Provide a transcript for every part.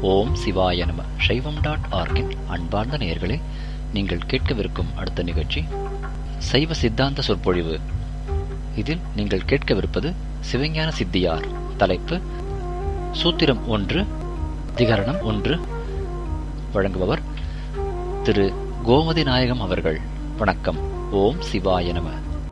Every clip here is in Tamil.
ஓம் சிவாய நம சைவம் டாட் ஆர்கின் அன்பார்ந்த நேயர்களே நீங்கள் கேட்கவிருக்கும் அடுத்த நிகழ்ச்சி சைவ சித்தாந்த சொற்பொழிவு இதில் நீங்கள் கேட்கவிருப்பது சிவஞான சித்தியார் தலைப்பு சூத்திரம் ஒன்று திகரணம் ஒன்று வழங்குபவர் திரு கோமதி நாயகம் அவர்கள் வணக்கம் ஓம் சிவாய நம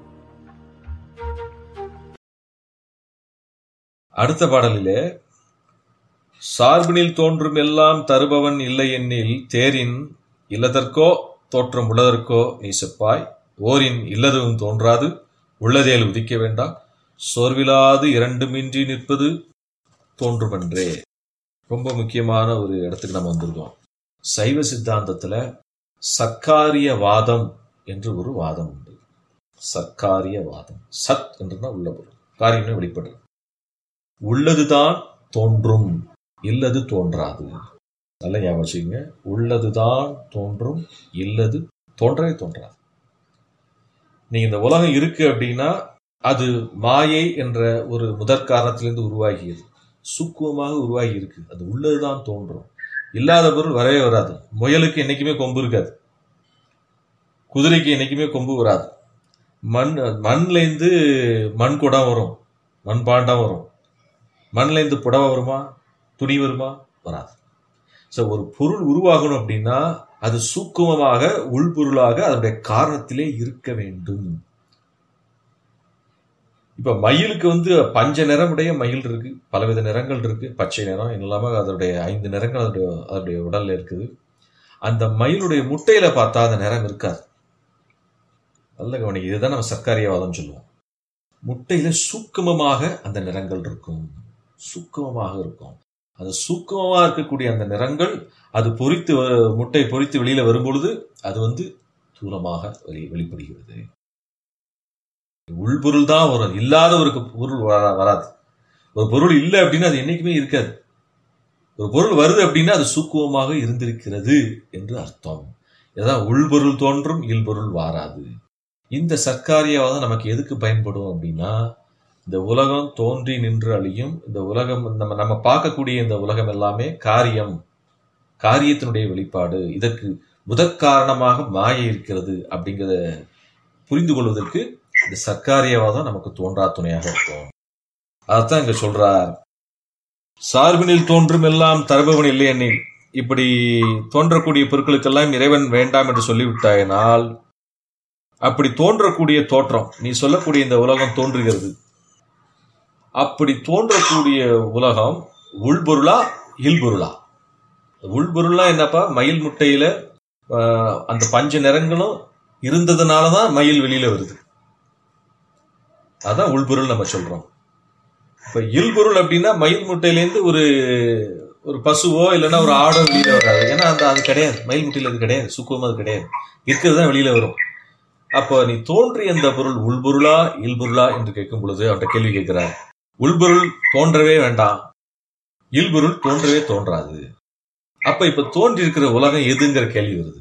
அடுத்த பாடலிலே சார்பினில் தோன்றும் எல்லாம் தருபவன் இல்லை எண்ணில் தேரின் இல்லதற்கோ தோற்றம் உள்ளதற்கோ நீ செப்பாய் ஓரின் இல்லதும் தோன்றாது உள்ளதேல் உதிக்க வேண்டாம் சோர்விலாது இரண்டுமின்றி நிற்பது தோன்றுமென்றே ரொம்ப முக்கியமான ஒரு இடத்துக்கு நம்ம வந்திருக்கோம் சைவ சித்தாந்தத்துல சர்க்காரிய வாதம் என்று ஒரு வாதம் உண்டு சர்க்காரிய வாதம் சத் என்றுனா உள்ள பொருள் காரியம்னு வெளிப்படுறது உள்ளதுதான் தோன்றும் இல்லது தோன்றாது நல்ல ஞாபகம் வச்சுக்கோங்க உள்ளதுதான் தோன்றும் இல்லது தோன்றவே தோன்றாது நீங்க இந்த உலகம் இருக்கு அப்படின்னா அது மாயை என்ற ஒரு முதற் காரணத்திலிருந்து உருவாகியது சுக்குவமாக உருவாகி இருக்கு அது உள்ளதுதான் தோன்றும் இல்லாத பொருள் வரவே வராது முயலுக்கு என்னைக்குமே கொம்பு இருக்காது குதிரைக்கு என்னைக்குமே கொம்பு வராது மண் மண்லேருந்து மண் குடம் வரும் மண் பாண்டம் வரும் மண்லேருந்து புடவை வருமா துணி வருமா வராது ஸோ ஒரு பொருள் உருவாகணும் அப்படின்னா அது சூக்குமமாக உள்பொருளாக அதனுடைய காரணத்திலே இருக்க வேண்டும் இப்ப மயிலுக்கு வந்து பஞ்ச நிறமுடைய மயில் இருக்கு பலவித நிறங்கள் இருக்கு பச்சை நிறம் இல்லாம அதனுடைய ஐந்து நிறங்கள் அதனுடைய அதனுடைய உடல்ல இருக்குது அந்த மயிலுடைய முட்டையில பார்த்தா அந்த நிறம் இருக்காது நல்ல கவனிக்கு இதுதான் நம்ம சர்க்காரியவாதம் சொல்லுவோம் முட்டையில சூக்குமமாக அந்த நிறங்கள் இருக்கும் சூக்குமமாக இருக்கும் அந்த சூக்குமமா இருக்கக்கூடிய அந்த நிறங்கள் அது பொறித்து வ- முட்டை பொறித்து வெளியில வரும்பொழுது அது வந்து தூரமாக வெளி வெளிப்படுகிறது உள்பொருள் தான் வரும் இல்லாத ஒரு பொருள் வரா- வராது ஒரு பொருள் இல்லை அப்படின்னா அது என்னைக்குமே இருக்காது ஒரு பொருள் வருது அப்படின்னா அது சூக்குமமாக இருந்திருக்கிறது என்று அர்த்தம் இதுதான் உள்பொருள் தோன்றும் இல்பொருள் வாராது இந்த சர்க்காரியவாதம் நமக்கு எதுக்கு பயன்படும் அப்படின்னா இந்த உலகம் தோன்றி நின்று அழியும் இந்த உலகம் நம்ம நம்ம பார்க்கக்கூடிய இந்த உலகம் எல்லாமே காரியம் காரியத்தினுடைய வெளிப்பாடு இதற்கு முதற் காரணமாக மாயை இருக்கிறது அப்படிங்கிறத புரிந்து கொள்வதற்கு இந்த சர்க்காரியவாதம் நமக்கு தோன்றா துணையாக இருக்கும் அதைத்தான் இங்க சொல்றார் சார்பினில் தோன்றும் எல்லாம் தருபவன் இல்லை எண்ணில் இப்படி தோன்றக்கூடிய பொருட்களுக்கெல்லாம் இறைவன் வேண்டாம் என்று சொல்லிவிட்டாயினால் அப்படி தோன்றக்கூடிய தோற்றம் நீ சொல்லக்கூடிய இந்த உலகம் தோன்றுகிறது அப்படி தோன்றக்கூடிய உலகம் உள்பொருளா இல்பொருளா உள்பொருளா என்னப்பா மயில் முட்டையில ஆஹ், அந்த பஞ்ச நிறங்களும் இருந்ததுனால தான் மயில் வெளியில வருது அதான் உள்பொருள் நம்ம சொல்றோம் இப்ப இல்பொருள் அப்படின்னா மயில் முட்டையிலேருந்து ஒரு ஒரு பசுவோ இல்லைன்னா ஒரு ஆடோ வெளியில வராது ஏன்னா அந்த அது கிடையாது மயில் முட்டையில அது கிடையாது சுக்குவம் அது கிடையாது இருக்கிறது தான் வெளியில வரும் அப்போ நீ தோன்றிய அந்த பொருள் உள்பொருளா இல்பொருளா என்று கேட்கும் பொழுது அவன்கிட்ட கேள்வி கேட்கிறார் உள்பொருள் தோன்றவே வேண்டாம் இல்பொருள் தோன்றவே தோன்றாது அப்ப இப்ப தோன்றி இருக்கிற உலகம் எதுங்கிற கேள்வி வருது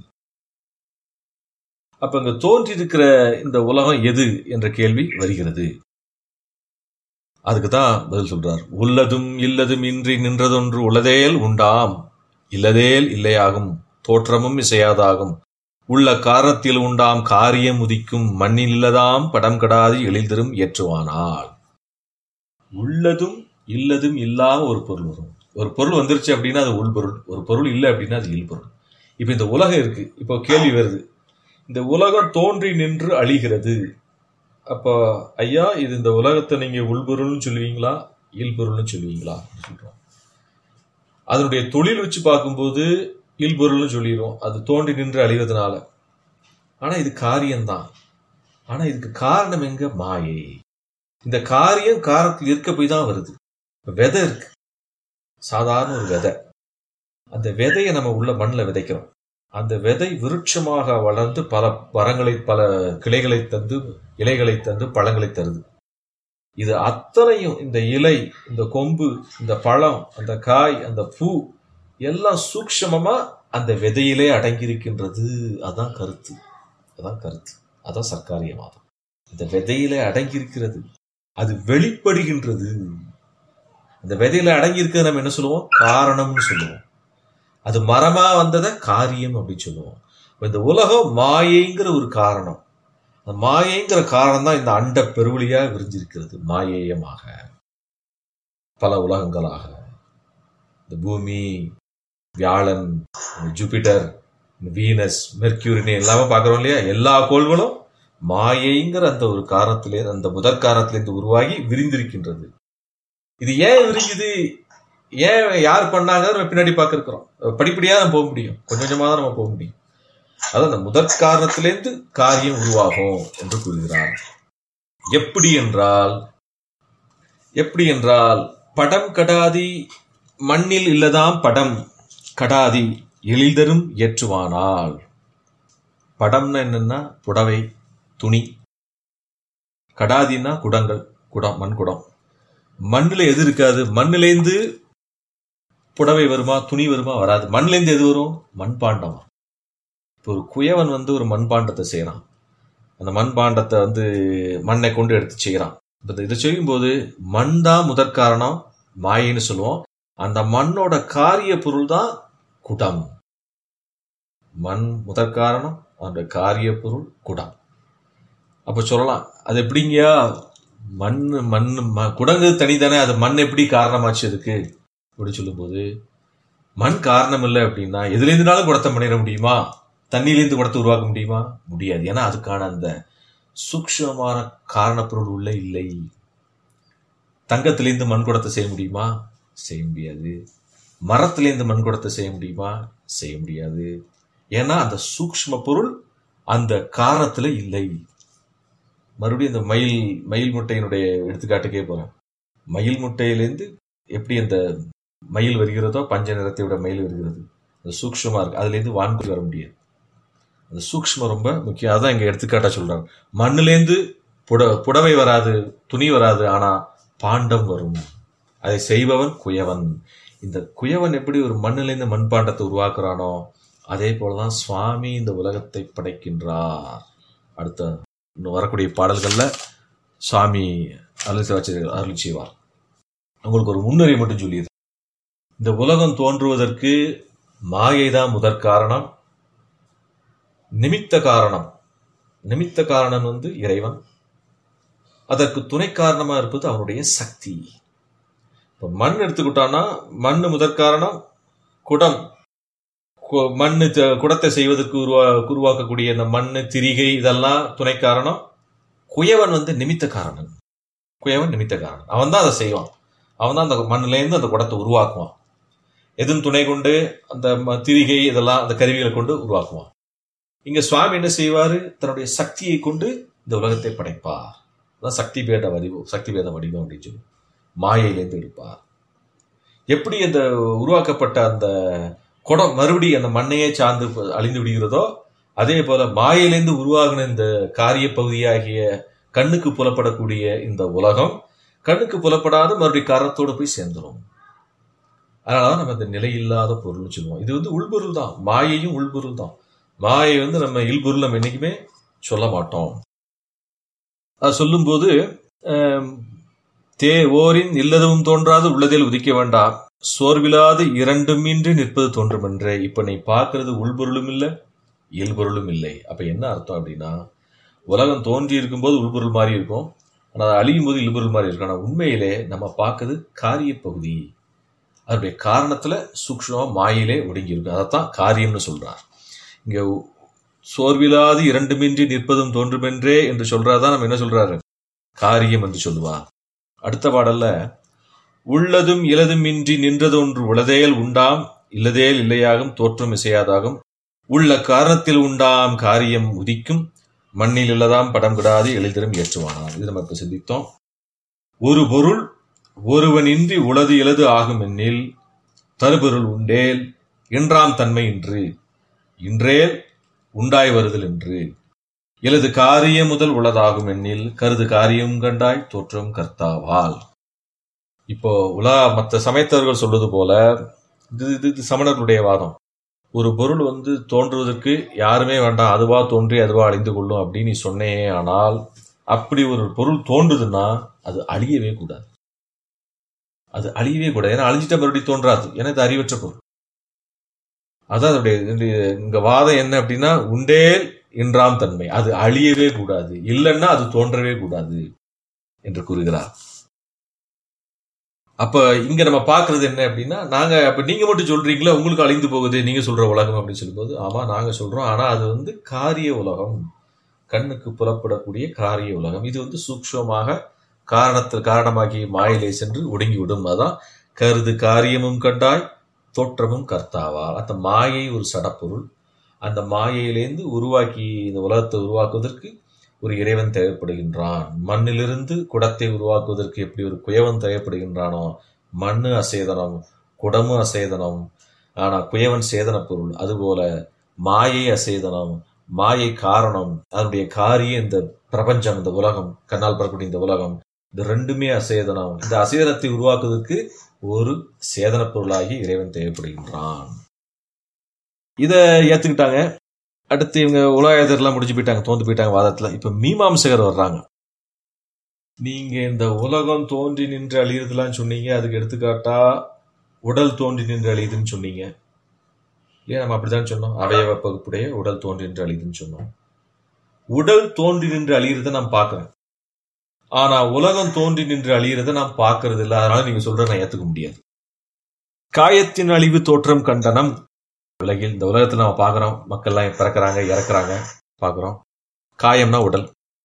அப்ப இங்க தோன்றி இருக்கிற இந்த உலகம் எது என்ற கேள்வி வருகிறது அதுக்கு தான் பதில் சொல்றார் உள்ளதும் இல்லதும் இன்றி நின்றதொன்று உளதேல் உண்டாம் இல்லதேல் இல்லையாகும் தோற்றமும் இசையாதாகும் உள்ள காரணத்தில் உண்டாம் காரியம் உதிக்கும் மண்ணில் இல்லதாம் படம் கடாது எழில்தரும் ஏற்றுவானால் உள்ளதும் இல்லதும் இல்லாம ஒரு பொருள் வரும் ஒரு பொருள் வந்துருச்சு அப்படின்னா அது உள்பொருள் ஒரு பொருள் இல்லை அப்படின்னா அது இல்பொருள் இப்போ இந்த உலகம் இருக்கு இப்போ கேள்வி வருது இந்த உலகம் தோன்றி நின்று அழிகிறது அப்போ ஐயா இது இந்த உலகத்தை நீங்க உள்பொருள்னு சொல்லுவீங்களா இல்பொருள்னு சொல்லுவீங்களா சொல்றோம் அதனுடைய தொழில் வச்சு பார்க்கும்போது இல்பொருள்னு சொல்லிடுறோம் அது தோன்றி நின்று அழிவதனால ஆனா இது காரியம்தான் ஆனா இதுக்கு காரணம் எங்க மாயை இந்த காரியம் காரத்தில் இருக்க போய் தான் வருது இப்ப விதை இருக்கு சாதாரண ஒரு விதை அந்த விதையை நம்ம உள்ள மண்ணில் விதைக்கிறோம் அந்த விதை விருட்சமாக வளர்ந்து பல மரங்களை பல கிளைகளை தந்து இலைகளை தந்து பழங்களை தருது இது அத்தனையும் இந்த இலை இந்த கொம்பு இந்த பழம் அந்த காய் அந்த பூ எல்லாம் சூக்ஷமமா அந்த விதையிலே அடங்கியிருக்கின்றது அதான் கருத்து அதான் கருத்து அதான் சர்க்காரியவாதம் இந்த விதையிலே அடங்கியிருக்கிறது அது வெளிப்படுகின்றது அந்த விதையில அடங்கி இருக்கிறது நம்ம என்ன சொல்லுவோம் காரணம்னு சொல்லுவோம் அது மரமா வந்ததை காரியம் அப்படின்னு சொல்லுவோம் இப்ப இந்த உலகம் மாயைங்கிற ஒரு காரணம் அந்த மாயைங்கிற காரணம் தான் இந்த அண்ட பெருவழியா விரிஞ்சிருக்கிறது மாயேயமாக பல உலகங்களாக இந்த பூமி வியாழன் ஜூபிட்டர் வீனஸ் மெர்க்யூரினி எல்லாமே பார்க்குறோம் இல்லையா எல்லா கோள்களும் மாயைங்கிற அந்த ஒரு காரணத்திலே அந்த முதற் காரணத்திலேருந்து உருவாகி விரிந்திருக்கின்றது இது ஏன் விரிஞ்சுது ஏன் யார் பண்ணாங்க நம்ம பின்னாடி பார்க்க இருக்கிறோம் படிப்படியா நம்ம போக முடியும் கொஞ்சம் கொஞ்சமா தான் நம்ம போக முடியும் அதான் அந்த முதற் காரணத்திலேருந்து காரியம் உருவாகும் என்று கூறுகிறார் எப்படி என்றால் எப்படி என்றால் படம் கடாதி மண்ணில் இல்லதாம் படம் கடாதி எளிதரும் ஏற்றுவானால் படம்னா என்னன்னா புடவை துணி கடாதின்னா குடங்கள் குடம் மண் குடம் மண்ணுல எது இருக்காது மண்ணிலேந்து புடவை வருமா துணி வருமா வராது மண்ணிலேந்து எது வரும் மண்பாண்டம் இப்போ ஒரு குயவன் வந்து ஒரு மண்பாண்டத்தை செய்யறான் அந்த மண்பாண்டத்தை வந்து மண்ணை கொண்டு எடுத்து செய்யறான் இப்போ இதை செய்யும்போது மண் தான் முதற் காரணம் மாயின்னு சொல்லுவோம் அந்த மண்ணோட காரிய பொருள் தான் குடம் மண் முதற் காரணம் அந்த காரிய பொருள் குடம் அப்ப சொல்லலாம் அது எப்படிங்கயா மண் மண் ம- குடங்கு தனிதானே அது மண் எப்படி காரணமாச்சு அதுக்கு அப்படி சொல்லும்போது மண் காரணம் இல்லை அப்படின்னா எதுலேருந்துனாலும் குடத்தை பண்ணிட முடியுமா தண்ணியிலேருந்து குடத்தை உருவாக்க முடியுமா முடியாது ஏன்னா அதுக்கான அந்த சூக்ஷ்மமான காரணப்பொருள் உள்ள இல்லை தங்கத்திலேருந்து மண் குடத்தை செய்ய முடியுமா செய்ய முடியாது மரத்திலேருந்து மண் குடத்தை செய்ய முடியுமா செய்ய முடியாது ஏன்னா அந்த சூக்ஷ்ம பொருள் அந்த காரணத்துல இல்லை மறுபடியும் இந்த மயில் மயில் முட்டையினுடைய எடுத்துக்காட்டுக்கே போறேன் மயில் முட்டையிலேருந்து எப்படி அந்த மயில் வருகிறதோ பஞ்ச நிறத்தை விட மயில் வருகிறது அது சூக்ஷ்மமா இருக்கு அதுலேருந்து வான்குறி வர முடியாது அந்த சூக்ஷ்மம் ரொம்ப முக்கியம் அதான் இங்க எடுத்துக்காட்டா சொல்றாங்க மண்ணுலேருந்து புட புடவை வராது துணி வராது ஆனா பாண்டம் வரும் அதை செய்பவன் குயவன் இந்த குயவன் எப்படி ஒரு மண்ணிலேருந்து மண்பாண்டத்தை உருவாக்குறானோ அதே போலதான் சுவாமி இந்த உலகத்தை படைக்கின்றார் அடுத்த இன்னும் வரக்கூடிய பாடல்கள்ல சுவாமி அருள் சிவாச்சாரியர் அருள் செய்வார் உங்களுக்கு ஒரு முன்னறிவு மட்டும் சொல்லியது இந்த உலகம் தோன்றுவதற்கு மாயை தான் முதற் காரணம் நிமித்த காரணம் நிமித்த காரணம் வந்து இறைவன் அதற்கு துணை காரணமா இருப்பது அவனுடைய சக்தி இப்ப மண் எடுத்துக்கிட்டோம்னா மண் முதற் காரணம் குடம் கு- மண்ணு த- குடத்தை செய்வதற்கு உருவா உருவாக்கக்கூடிய இந்த மண்ணு திரிகை இதெல்லாம் துணை காரணம் குயவன் வந்து நிமித்த காரணம் குயவன் நிமித்த காரணம் அவன் தான் அதை செய்வான் அவன் தான் அந்த மண்ணிலேருந்து அந்த குடத்தை உருவாக்குவான் எதுவும் துணை கொண்டு அந்த ம- திரிகை இதெல்லாம் அந்த கருவிகளை கொண்டு உருவாக்குவான் இங்க சுவாமி என்ன செய்வாரு தன்னுடைய சக்தியை கொண்டு இந்த உலகத்தை படைப்பார் அதான் சக்தி பேத வடிவம் சக்தி பேத வடிவம் அப்படின்னு சொல்லி மாயையிலேருந்து எடுப்பார் எப்படி அந்த உருவாக்கப்பட்ட அந்த குடம் மறுபடியும் அந்த மண்ணையே சார்ந்து ப- அழிந்து விடுகிறதோ அதே போல மாயையிலேருந்து உருவாகின இந்த காரிய பகுதியாகிய கண்ணுக்கு புலப்படக்கூடிய இந்த உலகம் கண்ணுக்கு புலப்படாத மறுபடியும் காரணத்தோடு போய் சேர்ந்துரும் அதனாலதான் நம்ம இந்த நிலையில்லாத பொருள்னு சொல்லுவோம் இது வந்து உள்பொருள் தான் மாயையும் உள்பொருள் தான் மாயை வந்து நம்ம இல்பொருள் நம்ம என்னைக்குமே சொல்ல மாட்டோம் அது சொல்லும்போது ஆம், தே ஓரின் இல்லதும் தோன்றாது உள்ளதில் உதிக்க வேண்டாம் சோர்விலாது இரண்டுமின்றி நிற்பது தோன்றுமென்றே இப்ப நீ பார்க்கிறது உள்பொருளும் இல்லை இயல்பொருளும் இல்லை அப்ப என்ன அர்த்தம் அப்படின்னா உலகம் தோன்றி இருக்கும்போது உள்பொருள் மாதிரி இருக்கும் ஆனா அது அழியும் போது இல்பொருள் மாதிரி இருக்கும் ஆனா உண்மையிலே நம்ம பார்க்கிறது காரிய பகுதி அதனுடைய காரணத்துல சூக்ஷ்மமா மாயிலே ஒடுங்கி இருக்கும் அதைத்தான் காரியம்னு சொல்றார் இங்க சோர்விலாது இரண்டுமின்றி நிற்பதும் தோன்றுமென்றே என்று சொல்றாதான் நம்ம என்ன சொல்றாரு காரியம் என்று சொல்லுவார் அடுத்த பாடல்ல உள்ளதும் இலதும் இன்றி நின்றதொன்று உளதேல் உண்டாம் இல்லதேல் இல்லையாகும் தோற்றம் இசையாதாகும் உள்ள காரணத்தில் உண்டாம் காரியம் உதிக்கும் மண்ணில் இல்லதாம் படம் கிடாது எளிதிலும் ஏற்றுவானாம் இது நம்ம இப்ப சிந்தித்தோம் ஒரு பொருள் ஒருவனின்றி உளது இலது ஆகும் எண்ணில் தருபொருள் உண்டேல் என்றாம் தன்மை இன்று இன்றேல் உண்டாய் வருதல் என்று எழுது காரியம் முதல் உளதாகும் எண்ணில் கருது காரியம் கண்டாய் தோற்றம் கர்த்தாவால் இப்போ உலா மற்ற சமயத்தவர்கள் சொல்வது போல இது இது இது சமணர்களுடைய வாதம் ஒரு பொருள் வந்து தோன்றுவதற்கு யாருமே வேண்டாம் அதுவா தோன்றி அதுவா அழிந்து கொள்ளும் அப்படின்னு நீ சொன்னே ஆனால் அப்படி ஒரு பொருள் தோன்றுதுன்னா அது அழியவே கூடாது அது அழியவே கூடாது ஏன்னா அழிஞ்சிட்ட மறுபடியும் தோன்றாது ஏன்னா இது அறிவற்ற பொருள் அதான் அதோடைய இதனுடைய இங்க வாதம் என்ன அப்படின்னா உண்டேல் இன்றாம் தன்மை அது அழியவே கூடாது இல்லைன்னா அது தோன்றவே கூடாது என்று கூறுகிறார் அப்ப இங்க நம்ம பாக்குறது என்ன அப்படின்னா நாங்க அப்ப நீங்க மட்டும் சொல்றீங்களா உங்களுக்கு அழிந்து போகுது நீங்க சொல்ற உலகம் அப்படின்னு சொல்லும்போது ஆமா நாங்க சொல்றோம் ஆனா அது வந்து காரிய உலகம் கண்ணுக்கு புலப்படக்கூடிய காரிய உலகம் இது வந்து சூக்ஷமாக காரணத்தில் காரணமாகி மாயிலே சென்று ஒடுங்கிவிடும் அதான் கருது காரியமும் கண்டாய் தோற்றமும் கர்த்தாவா அந்த மாயை ஒரு சடப்பொருள் அந்த மாயையிலேருந்து உருவாக்கி இந்த உலகத்தை உருவாக்குவதற்கு ஒரு இறைவன் தேவைப்படுகின்றான் மண்ணிலிருந்து குடத்தை உருவாக்குவதற்கு எப்படி ஒரு குயவன் தேவைப்படுகின்றானோ மண்ணு அசேதனம் குடமும் அசேதனம் ஆனா குயவன் சேதன பொருள் அதுபோல மாயை அசேதனம் மாயை காரணம் அதனுடைய காரியம் இந்த பிரபஞ்சம் இந்த உலகம் கண்ணால் பெறக்கூடிய இந்த உலகம் இது ரெண்டுமே அசேதனம் இந்த அசேதனத்தை உருவாக்குவதற்கு ஒரு சேதன பொருளாகி இறைவன் தேவைப்படுகின்றான் இத ஏத்துக்கிட்டாங்க அடுத்து இவங்க உலகத்தெல்லாம் முடிச்சு போயிட்டாங்க தோந்து போயிட்டாங்க வாதத்துல இப்ப மீமாம்சகர் வர்றாங்க நீங்க இந்த உலகம் தோன்றி நின்று அழியறதுலாம் சொன்னீங்க அதுக்கு எடுத்துக்காட்டா உடல் தோன்றி நின்று அழியுதுன்னு சொன்னீங்க ஏன் நம்ம அப்படித்தான் சொன்னோம் அவயவ பகுப்புடைய உடல் தோன்றி நின்று அழியுதுன்னு சொன்னோம் உடல் தோன்றி நின்று அழியறத நான் பார்க்கிறேன் ஆனா உலகம் தோன்றி நின்று அழியறத நான் பார்க்கறது இல்லை அதனால நீங்க சொல்ற நான் ஏத்துக்க முடியாது காயத்தின் அழிவு தோற்றம் கண்டனம் உலகில் இந்த உலகத்துல நம்ம பாக்குறோம் மக்கள்லாம் பிறக்கிறாங்க இறக்குறாங்க பாக்குறோம் காயம்னா உடல்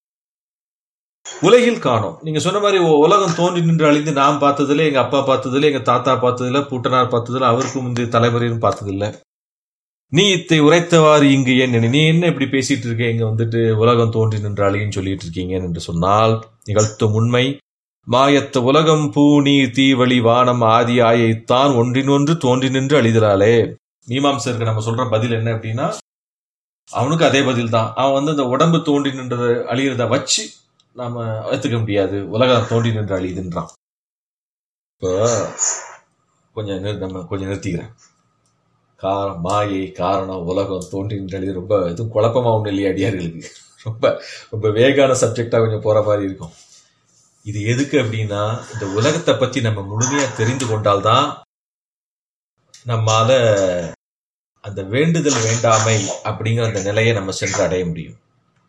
உலகில் காணோம் நீங்க சொன்ன மாதிரி உ- உலகம் தோன்றி நின்று அழிந்து நான் பார்த்ததுல எங்க அப்பா பார்த்ததுல எங்க தாத்தா பார்த்ததுல பூட்டனார் பார்த்ததுல அவருக்கு முந்தைய தலைமுறையும் பார்த்ததில்ல நீ இத்தை உரைத்தவாறு இங்கு ஏன் நினை- நீ என்ன இப்படி பேசிட்டு இருக்க இங்க வந்துட்டு உலகம் தோன்றி நின்று அழின்னு சொல்லிட்டு இருக்கீங்க என்று சொன்னால் நிகழ்த்தும் உண்மை மாயத்த உலகம் பூ நீர் தீவழி வானம் ஆதி ஆயைத்தான் ஒன்றினொன்று தோன்றி நின்று அழிதலாலே மீமாம்சருக்கு நம்ம சொல்ற பதில் என்ன அப்படின்னா அவனுக்கு அதே பதில் தான் அவன் வந்து இந்த உடம்பு தோன்றி நின்றத அழியிறத வச்சு நாம ஏத்துக்க முடியாது உலகம் தோன்றி நின்று அழியுதுன்றான் இப்போ கொஞ்சம் நிறு- நம்ம கொஞ்சம் நிறுத்திக்கிறேன் காரணம் மாயை காரணம் உலகம் தோன்றி நின்று அழியுது ரொம்ப எதுவும் குழப்பமா ஒன்றும் இல்லையா அடியார்களுக்கு ரொம்ப ரொம்ப வேகான சப்ஜெக்டா கொஞ்சம் போற மாதிரி இருக்கும் இது எதுக்கு அப்படின்னா இந்த உலகத்தை பத்தி நம்ம முழுமையா தெரிந்து கொண்டால்தான் நம்மால அந்த வேண்டுதல் வேண்டாமை அப்படிங்கிற அந்த நிலையை நம்ம சென்று அடைய முடியும்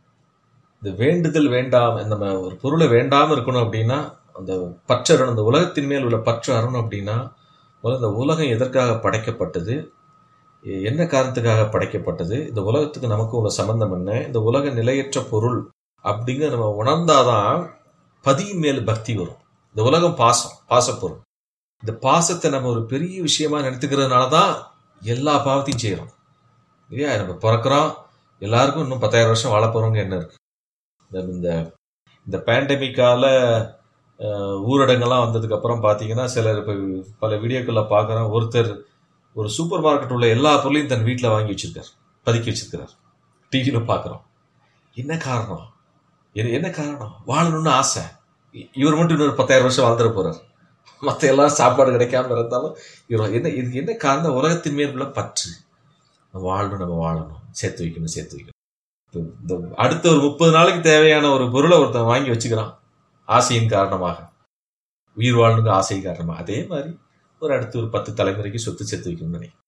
இந்த வேண்டுதல் வேண்டாம் நம்ம ஒரு பொருளை வேண்டாம இருக்கணும் அப்படின்னா அந்த பற்றறணும் அந்த உலகத்தின் மேல் உள்ள பற்று அறணும் அப்படின்னா முதல்ல இந்த உலகம் எதற்காக படைக்கப்பட்டது எ- என்ன காரணத்துக்காக படைக்கப்பட்டது இந்த உலகத்துக்கு நமக்கு உள்ள சம்பந்தம் என்ன இந்த உலக நிலையற்ற பொருள் அப்படிங்கிற நம்ம உணர்ந்தாதான் பதியின் மேல் பக்தி வரும் இந்த உலகம் பாசம் பாசப்பொருள் இந்த பாசத்தை நம்ம ஒரு பெரிய விஷயமா நினைத்துக்கிறதுனால தான் எல்லா பாவத்தையும் செய்யறோம் இல்லையா நம்ம பிறக்கிறோம் எல்லாருக்கும் இன்னும் பத்தாயிரம் வருஷம் வாழ போறவங்க என்ன இருக்கு இந்த இந்த இந்த பேண்டமிக்கால ஊரடங்கெல்லாம் வந்ததுக்கு அப்புறம் பாத்தீங்கன்னா சிலர் இப்ப பல வீடியோக்கள்ல பாக்குறோம் ஒருத்தர் ஒரு சூப்பர் மார்க்கெட் உள்ள எல்லா பொருளையும் தன் வீட்டில் வாங்கி வச்சிருக்கார் பதுக்கி வச்சிருக்கிறார் டிவியில பாக்குறோம் என்ன காரணம் என்ன- என்ன காரணம் வாழணும்னு ஆசை இ- இவர் மட்டும் இன்னொரு பத்தாயிரம் வருஷம் வாழ்ந்துட போறார் மத்த எல்லாம் சாப்பாடு கிடைக்காம இருந்தாலும் இவர் என்ன இதுக்கு என்ன காரணம் உலகத்தின் மேல் உள்ள பற்று நம்ம வாழணும் நம்ம வாழணும் சேர்த்து வைக்கணும் சேர்த்து வைக்கணும் இப்ப இந்த அடுத்த ஒரு முப்பது நாளைக்கு தேவையான ஒரு பொருளை ஒருத்தன் வாங்கி வச்சுக்கிறான் ஆசையின் காரணமாக உயிர் வாழணுங்க ஆசை காரணமாக அதே மாதிரி ஒரு அடுத்து ஒரு பத்து தலைமுறைக்கு சொத்து சேர்த்து வைக்கணும்னு நினைக்கிறேன்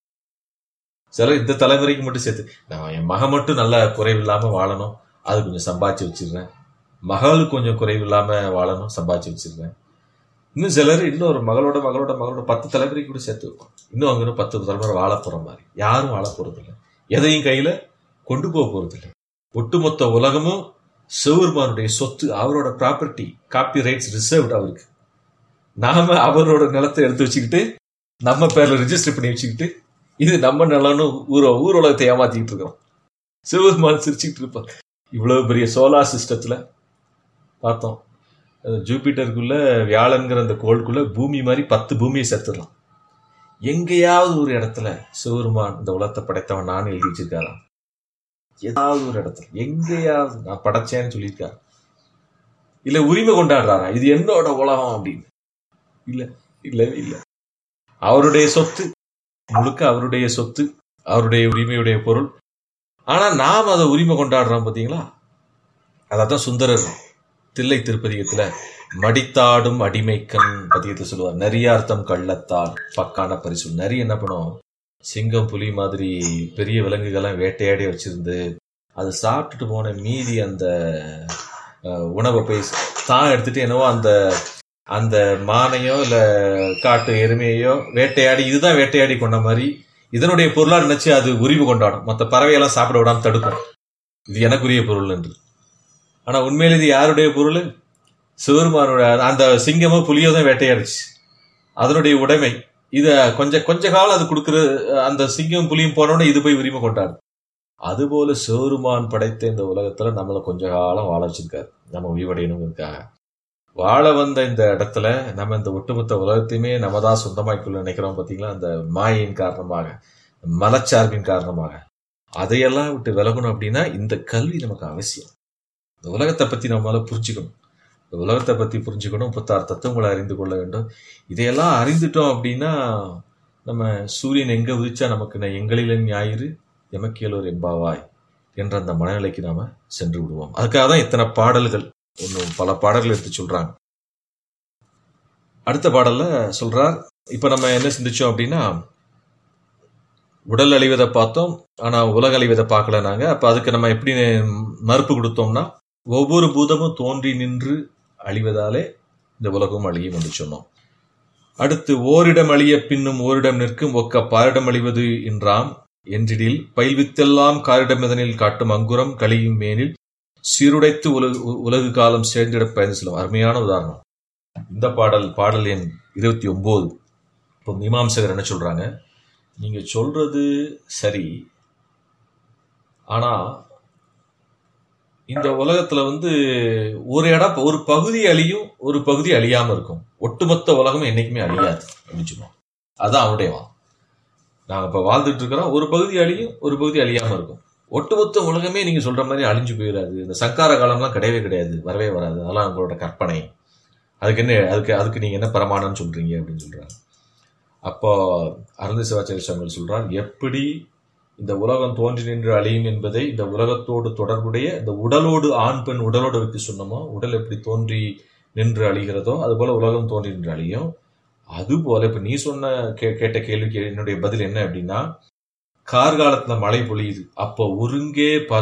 சிலர் இந்த தலைமுறைக்கு மட்டும் சேர்த்து நான் என் மகன் மட்டும் நல்ல குறைவில்லாம வாழணும் அது கொஞ்சம் சம்பாதிச்சு வச்சிடுறேன் மகளுக்கு கொஞ்சம் குறைவில்லாம வாழணும் சம்பாதிச்சு வச்சிடுறேன் இன்னும் சிலர் இன்னும் ஒரு மகளோட மகளோட மகளோட பத்து தலைமுறைக்கு கூட சேர்த்து வைப்போம் இன்னும் அவங்க இன்னும் பத்து தலைமுறை வாழ போற மாதிரி யாரும் வாழ போறது இல்லை எதையும் கையில கொண்டு போக போறது இல்லை ஒட்டுமொத்த உலகமும் சிவபெருமானுடைய சொத்து அவரோட ப்ராப்பர்ட்டி காப்பி ரைட்ஸ் ரிசர்வ்ட் அவருக்கு நாம அவரோட நிலத்தை எடுத்து வச்சுக்கிட்டு நம்ம பேர்ல ரிஜிஸ்டர் பண்ணி வச்சுக்கிட்டு இது நம்ம நிலம்னு ஊர ஊர் உலகத்தை ஏமாத்திக்கிட்டு இருக்கிறோம் சிவபெருமான் சிரிச்சுக்கிட்டு இருப்பார் இவ்வளவு பெரிய சோலார் சிஸ்டத்துல பார்த்தோம் அஹ் ஜூபிட்டருக்குள்ள வியாழன்கிற அந்த கோளுக்குள்ள பூமி மாதிரி பத்து பூமியை சேர்த்துடலாம் எங்கேயாவது ஒரு இடத்துல சிவருமான் இந்த உலகத்தை படைத்தவன் நான் எழுதி வச்சிருக்காராம் ஏதாவது ஒரு இடத்துல எங்கேயாவது நான் படைச்சேன்னு சொல்லியிருக்காரு இல்ல உரிமை கொண்டாடுறாரா இது என்னோட உலகம் அப்படின்னு இல்ல இல்லவே இல்ல அவருடைய சொத்து முழுக்க அவருடைய சொத்து அவருடைய உரிமையுடைய பொருள் ஆனா நாம் அதை உரிமை கொண்டாடுறோம் பாத்தீங்களா அதான் சுந்தரர் தில்லை திருப்பதிகத்துல மடித்தாடும் அடிமைக்கண் பதியத்தை சொல்லுவார் நரியார்த்தம் கள்ளத்தார் பக்கான பரிசு நரி என்ன பண்ணும் சிங்கம் புலி மாதிரி பெரிய விலங்குகள்லாம் வேட்டையாடி வச்சிருந்து அது சாப்பிட்டுட்டு போன மீதி அந்த அஹ், உணவை போய் தான் எடுத்துட்டு என்னவோ அந்த அந்த மானையோ இல்ல காட்டு எருமையோ வேட்டையாடி இதுதான் வேட்டையாடி கொண்ட மாதிரி இதனுடைய பொருளா நினைச்சு அது உரிவு கொண்டாடும் மற்ற பறவையெல்லாம் சாப்பிட விடாம தடுக்கும் இது எனக்குரிய பொருள் என்று ஆனா உண்மையில இது யாருடைய பொருள் சிவருமானோட அந்த சிங்கமோ புலியோ தான் வேட்டையாடுச்சு அதனுடைய உடைமை இத கொஞ்ச கொஞ்ச காலம் அது கொடுக்குற அந்த சிங்கம் புலியும் போனோடனே இது போய் உரிமை கொண்டாடு அதுபோல சிவருமான் படைத்த இந்த உலகத்துல நம்மளை கொஞ்ச காலம் வாழ வச்சிருக்காரு நம்ம உயிர்வடையணுங்கிறதுக்காக வாழ வந்த இந்த இடத்துல நம்ம இந்த ஒட்டுமொத்த உலகத்தையுமே நம்ம தான் சொந்தமாக்கிக்கொள்ள நினைக்கிறோம் பாத்தீங்களா அந்த மாயின் காரணமாக மலச்சார்பின் காரணமாக அதையெல்லாம் விட்டு விலகணும் அப்படின்னா இந்த கல்வி நமக்கு அவசியம் இந்த உலகத்தை பத்தி நம்மளால புரிஞ்சுக்கணும் இந்த உலகத்தை பத்தி புரிஞ்சுக்கணும் புத்தார் தத்துவங்களை அறிந்து கொள்ள வேண்டும் இதையெல்லாம் அறிந்துட்டோம் அப்படின்னா நம்ம சூரியன் எங்க உதிச்சா நமக்கு ந- எங்களிலும் ஞாயிறு எமக்கியலோர் என்பாவாய் என்ற அந்த மனநிலைக்கு நாம சென்று விடுவோம் அதுக்காக தான் இத்தனை பாடல்கள் இன்னும் பல பாடல்கள் எடுத்து சொல்றாங்க அடுத்த பாடல்ல சொல்றார் இப்ப நம்ம என்ன சிந்திச்சோம் அப்படின்னா உடல் அழிவதை பார்த்தோம் ஆனா உலக அழிவதை பார்க்கல நாங்க அப்ப அதுக்கு நம்ம எப்படி மறுப்பு கொடுத்தோம்னா ஒவ்வொரு பூதமும் தோன்றி நின்று அழிவதாலே இந்த உலகம் அழியும் என்று சொன்னோம் அடுத்து ஓரிடம் அழிய பின்னும் ஓரிடம் நிற்கும் ஒக்க பாரிடம் அழிவது என்றாம் என்றிடில் பயில்வித்தெல்லாம் காரிடமெதனில் காட்டும் அங்குரம் கழியும் மேனில் சீருடைத்து உலகு உலகு காலம் சேர்ந்திட பயந்து செல்லும் அருமையான உதாரணம் இந்த பாடல் பாடல் எண் இருபத்தி ஒன்பது இப்போ மீமாம்சகர் என்ன சொல்றாங்க நீங்க சொல்றது சரி ஆனா இந்த உலகத்துல வந்து ஒரு இடம் ஒரு பகுதி அழியும் ஒரு பகுதி அழியாம இருக்கும் ஒட்டுமொத்த உலகம் என்னைக்குமே அழியாது அப்படின்னு சொல்லுவோம் அதான் அவருடைய வாதம் நாங்க இப்ப வாழ்ந்துட்டு இருக்கிறோம் ஒரு பகுதி அழியும் ஒரு பகுதி அழியாம இருக்கும் ஒட்டுமொத்த உலகமே நீங்க சொல்ற மாதிரி அழிஞ்சு போயிடாது இந்த சங்கார காலம்லாம் கிடையவே கிடையாது வரவே வராது அதெல்லாம் உங்களோட கற்பனை அதுக்கு என்ன அதுக்கு அதுக்கு நீங்க என்ன பிரமாணம்னு சொல்றீங்க அப்படின்னு சொல்றாங்க அப்போ அருந்த சிவாச்சாரிய சுவாமிகள் சொல்றார் எப்படி இந்த உலகம் தோன்றி நின்று அழியும் என்பதை இந்த உலகத்தோடு தொடர்புடைய இந்த உடலோடு ஆண் பெண் உடலோடு வைத்து சொன்னோமோ உடல் எப்படி தோன்றி நின்று அழிகிறதோ அது போல உலகம் தோன்றி நின்று அழியும் அது போல இப்ப நீ சொன்ன கே- கேட்ட கேள்விக்கு என்னுடைய பதில் என்ன அப்படின்னா கார்காலத்துல மழை பொழியுது அப்போ ஒருங்கே பல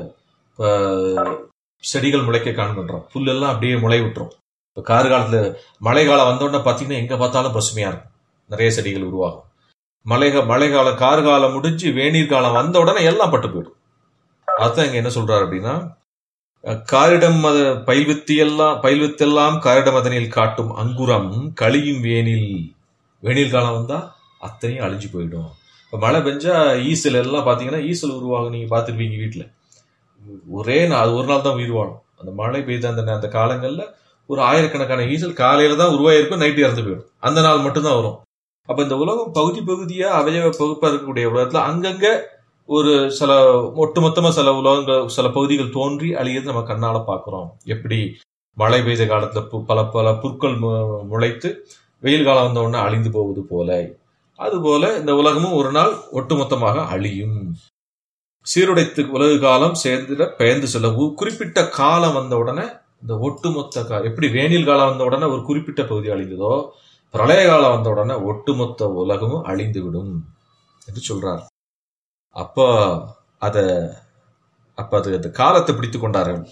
அஹ், செடிகள் முளைக்க காண்கின்றோம் புல்லெல்லாம் அப்படியே முளை விட்டுரும் இப்போ கார்காலத்துல மழை காலம் வந்தோடனே பார்த்தீங்கன்னா எங்க பார்த்தாலும் பசுமையா இருக்கும் நிறைய செடிகள் உருவாகும் மழை மழை காலம் கார்காலம் முடிஞ்சு வேநீர் காலம் வந்த உடனே எல்லாம் பட்டு போயிடும் அதான் இங்க என்ன சொல்றாரு அப்படின்னா அஹ், காரிடம் மத பயில்வித்தி எல்லாம் பயில்வித்தெல்லாம் காரிடம் அதனில் காட்டும் அங்குரம் கழியும் வேனில் வேனில் காலம் வந்தா அத்தனையும் அழிஞ்சு போயிடும் இப்ப மழை பெஞ்சா ஈசல் எல்லாம் பாத்தீங்கன்னா ஈசல் உருவாகும் நீங்க பார்த்துருப்பீங்க வீட்டுல ஒரே நாள் அது ஒரு நாள் தான் உயிர் வாழும் அந்த மழை பெய்த அந்த அந்த காலங்கள்ல ஒரு ஆயிரக்கணக்கான ஈசல் காலையில தான் உருவாயிருக்கும் நைட்டு இறந்து போயிடும் அந்த நாள் மட்டும்தான் வரும் அப்ப இந்த உலகம் பகுதி பகுதியா அவயவ பகுப்பா இருக்கக்கூடிய உலகத்துல அங்கங்க ஒரு சில ஒட்டுமொத்தமா சில உலகங்கள் சில பகுதிகள் தோன்றி அழியது நம்ம கண்ணால பாக்குறோம் எப்படி மழை பெய்த காலத்துல பு- பல பல புற்கள் மு- முளைத்து வெயில் காலம் வந்த உடனே அழிந்து போவது போல அதுபோல இந்த உலகமும் ஒரு நாள் ஒட்டுமொத்தமாக அழியும் சீருடைத்து உலகு காலம் சேர்ந்திட பெயர்ந்து செல்ல ஒரு குறிப்பிட்ட காலம் வந்த உடனே இந்த ஒட்டுமொத்த கா எப்படி வேனில் காலம் வந்த உடனே ஒரு குறிப்பிட்ட பகுதி அழிந்ததோ பிரளய காலம் வந்த உடனே ஒட்டுமொத்த உலகமும் அழிந்து விடும் என்று சொல்றார் அப்ப அத அப்ப அது அந்த காலத்தை பிடித்து கொண்டார்கள்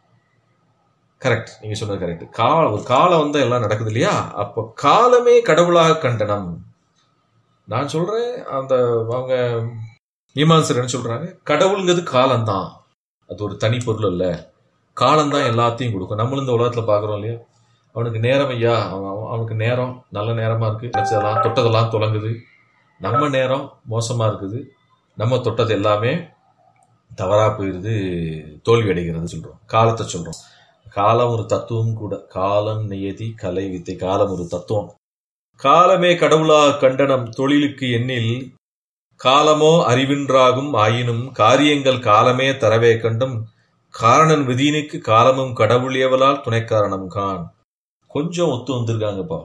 கரெக்ட் நீங்க சொன்னது கரெக்ட் கால ஒரு காலம் வந்தா எல்லாம் நடக்குது இல்லையா அப்போ காலமே கடவுளாக கண்டனம் நான் சொல்றேன் அந்த அவங்க மீமாசர் என்ன சொல்றாங்க கடவுளுங்கிறது காலம்தான் அது ஒரு தனி பொருள் இல்ல காலம்தான் எல்லாத்தையும் கொடுக்கும் நம்மளும் இந்த உலகத்துல பாக்குறோம் இல்லையா அவனுக்கு நேரம் ஐயா அவன் அவன்- அவனுக்கு நேரம் நல்ல நேரமா இருக்கு நினைச்சதெல்லாம் தொட்டதெல்லாம் தொடங்குது நம்ம நேரம் மோசமா இருக்குது நம்ம தொட்டது எல்லாமே தவறா போயிருது தோல்வி அடைகிறது சொல்றோம் காலத்தை சொல்றோம் காலம் ஒரு தத்துவம் கூட காலம் நியதி கலை வித்தை காலம் ஒரு தத்துவம் காலமே கடவுளா கண்டனம் தொழிலுக்கு எண்ணில் காலமோ அறிவின்றாகும் ஆயினும் காரியங்கள் காலமே தரவே கண்டும் காரணன் விதியினுக்கு காலமும் கடவுள் ஏவலால் துணைக்காரணம் கான் கொஞ்சம் ஒத்து வந்திருக்காங்கப்பா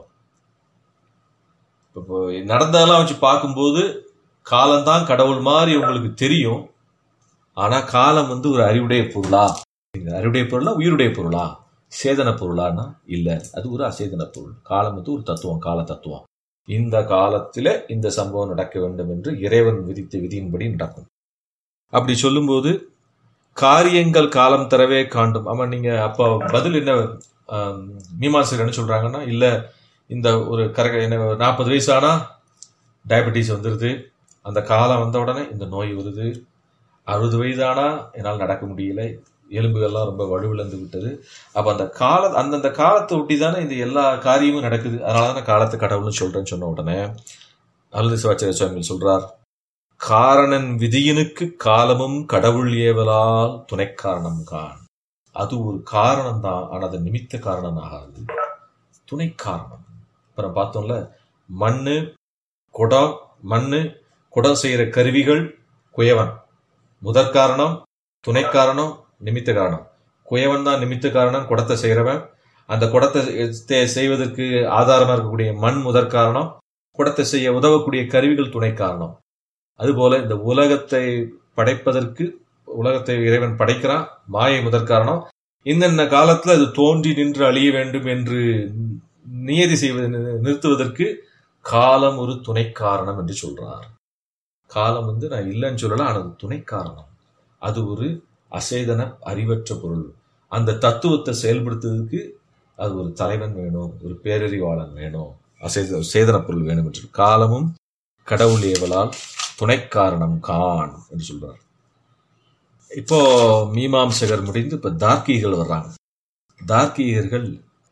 இப்போ நடந்ததெல்லாம் வச்சு பார்க்கும்போது காலம்தான் கடவுள் மாதிரி உங்களுக்கு தெரியும் ஆனா காலம் வந்து ஒரு அறிவுடைய பொருளா இந்த அறிவுடைய பொருளா உயிருடைய பொருளா சேதன பொருளான்னா இல்ல அது ஒரு அசேதன பொருள் காலம் வந்து ஒரு தத்துவம் கால தத்துவம் இந்த காலத்தில இந்த சம்பவம் நடக்க வேண்டும் என்று இறைவன் விதித்த விதியின்படி நடக்கும் அப்படி சொல்லும்போது காரியங்கள் காலம் தரவே காண்டும் ஆமா நீங்க அப்போ பதில் என்ன ஆம், மீமாசகர் என்ன சொல்றாங்கன்னா இல்ல இந்த ஒரு கரக என்ன நாற்பது வயசு ஆனா டயபெட்டிஸ் வந்துருது அந்த காலம் வந்த உடனே இந்த நோய் வருது அறுபது வயதானா என்னால் நடக்க முடியல எலும்புகள்லாம் ரொம்ப வலுவிழந்து விட்டது அப்ப அந்த கால அந்தந்த காலத்தை ஒட்டி தானே இந்த எல்லா காரியமும் நடக்குது அதனால தான் காலத்து கடவுள்னு சொல்றேன்னு சொன்ன உடனே அருள் சிவாச்சாரிய சுவாமி சொல்றார் காரணன் விதியினுக்கு காலமும் கடவுள் ஏவலால் துணை காரணம் கான் அது ஒரு காரணம் தான் ஆனா அது நிமித்த காரணம் ஆகாது துணை காரணம் அப்புறம் பார்த்தோம்ல மண்ணு குடம் மண்ணு குடம் செய்யற கருவிகள் குயவன் முதற் காரணம் துணை காரணம் நிமித்த காரணம் குயவன் தான் நிமித்த காரணம் குடத்தை செய்கிறவன் அந்த குடத்தை செ- செய்வதற்கு ஆதாரமா இருக்கக்கூடிய மண் முதற் காரணம் குடத்தை செய்ய உதவக்கூடிய கருவிகள் துணை காரணம் அதுபோல இந்த உலகத்தை படைப்பதற்கு உலகத்தை இறைவன் படைக்கிறான் மாயை முதற் காரணம் இந்தந்த காலத்துல அது தோன்றி நின்று அழிய வேண்டும் என்று நியதி செய்வது நிறுத்துவதற்கு காலம் ஒரு துணை காரணம் என்று சொல்றார் காலம் வந்து நான் இல்லைன்னு சொல்லல ஆனால் அது துணை காரணம் அது ஒரு அசேதன அறிவற்ற பொருள் அந்த தத்துவத்தை செயல்படுத்துவதற்கு அது ஒரு தலைவன் வேணும் ஒரு பேரறிவாளன் வேணும் அசேத சேதன பொருள் வேணும் என்று காலமும் கடவுள் ஏவலால் துணை காரணம் கான் என்று சொல்றார் இப்போ மீமாம்சகர் முடிந்து இப்ப தார்க்கீகர்கள் வர்றாங்க தார்க்கீகர்கள்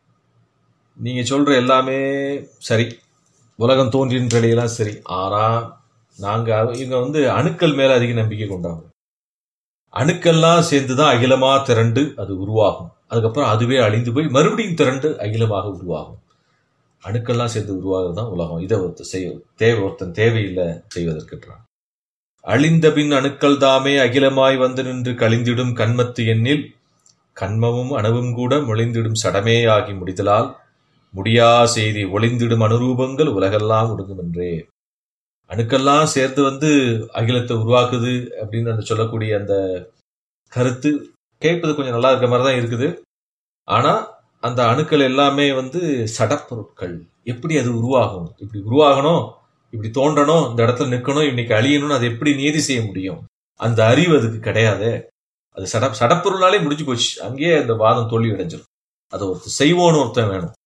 நீங்க சொல்ற எல்லாமே சரி உலகம் தோன்றின் நிலையெல்லாம் சரி ஆனா நாங்க இவங்க வந்து அணுக்கள் மேல அதிக நம்பிக்கை கொண்டாங்க அணுக்கள்லாம் சேர்ந்துதான் அகிலமா திரண்டு அது உருவாகும் அதுக்கப்புறம் அதுவே அழிந்து போய் மறுபடியும் திரண்டு அகிலமாக உருவாகும் அணுக்கள்லாம் சேர்ந்து உருவாகிறது தான் உலகம் இதை ஒருத்தர் செய்ய தேவை ஒருத்தன் தேவையில்லை செய்வதற்குன்றான் அழிந்த பின் அணுக்கள் தாமே அகிலமாய் வந்து நின்று கழிந்திடும் கண்மத்து எண்ணில் கண்மமும் அணுவும் கூட மொழிந்திடும் சடமே ஆகி முடிதலால் முடியா செய்தி ஒளிந்திடும் அனுரூபங்கள் உலகெல்லாம் ஒடுங்கும் என்றே அணுக்கெல்லாம் சேர்ந்து வந்து அகிலத்தை உருவாக்குது அப்படின்னு அந்த சொல்லக்கூடிய அந்த கருத்து கேட்பது கொஞ்சம் நல்லா இருக்க மாதிரி தான் இருக்குது ஆனா அந்த அணுக்கள் எல்லாமே வந்து சடப்பொருட்கள் எப்படி அது உருவாகும் இப்படி உருவாகணும் இப்படி தோன்றணும் இந்த இடத்துல நிற்கணும் இன்னைக்கு அழியணும்னு அதை எப்படி நீதி செய்ய முடியும் அந்த அறிவு அதுக்கு கிடையாது அது சட சடப்பொருளாலே முடிஞ்சு போச்சு அங்கேயே அந்த வாதம் தோல்வி அடைஞ்சிடும் அதை ஒருத்தர் செய்வோன்னு ஒருத்தன் வேணும்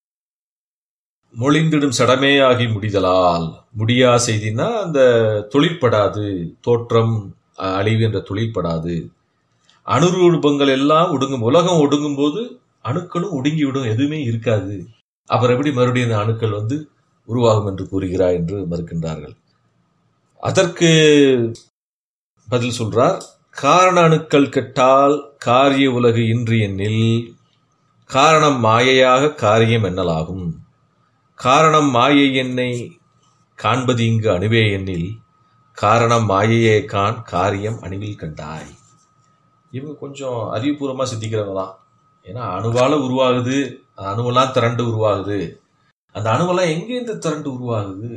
மொழிந்திடும் சடமே ஆகி முடிதலால் முடியா செய்தினா அந்த தொழிற்படாது தோற்றம் அஹ், அழிவு என்ற தொழிற்படாது அணுரூபங்கள் எல்லாம் ஒடுங்கும் உலகம் ஒடுங்கும் போது அணுக்களும் ஒடுங்கி விடும் எதுவுமே இருக்காது அப்புறம் எப்படி மறுபடியும் இந்த அணுக்கள் வந்து உருவாகும் என்று கூறுகிறார் என்று மறுக்கின்றார்கள் அதற்கு பதில் சொல்றார் காரண அணுக்கள் கெட்டால் காரிய உலகு இன்று எண்ணில் காரணம் மாயையாக காரியம் என்னலாகும் காரணம் மாயை என்னை காண்பது இங்கு அணுவே எண்ணில் காரணம் மாயையே காண் காரியம் அணுவில் கண்டாய் இவங்க கொஞ்சம் அறிவுபூர்வமா சிந்திக்கிறவங்க தான் ஏன்னா அணுவால உருவாகுது அந்த அணுவெல்லாம் திரண்டு உருவாகுது அந்த அணுவெல்லாம் எங்கேருந்து திரண்டு உருவாகுது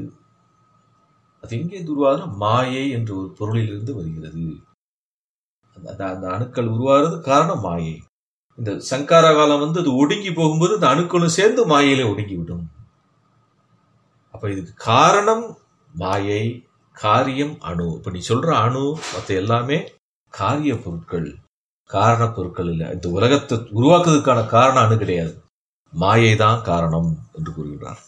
அது எங்கேருந்து உருவாகுதுன்னா மாயை என்ற ஒரு பொருளிலிருந்து வருகிறது அந்த அந்த- அந்த அணுக்கள் உருவாகிறது காரணம் மாயை இந்த சங்கார காலம் வந்து அது ஒடுங்கி போகும்போது அந்த அணுக்களும் சேர்ந்து மாயையில ஒடுங்கி விடும் அப்ப இதுக்கு காரணம் மாயை காரியம் அணு இப்ப நீ சொல்ற அணு மத்த எல்லாமே காரிய பொருட்கள் காரண பொருட்கள் இல்லை இந்த உலகத்தை உருவாக்குறதுக்கான காரணம் அணு கிடையாது மாயை தான் காரணம் என்று கூறுகிறார்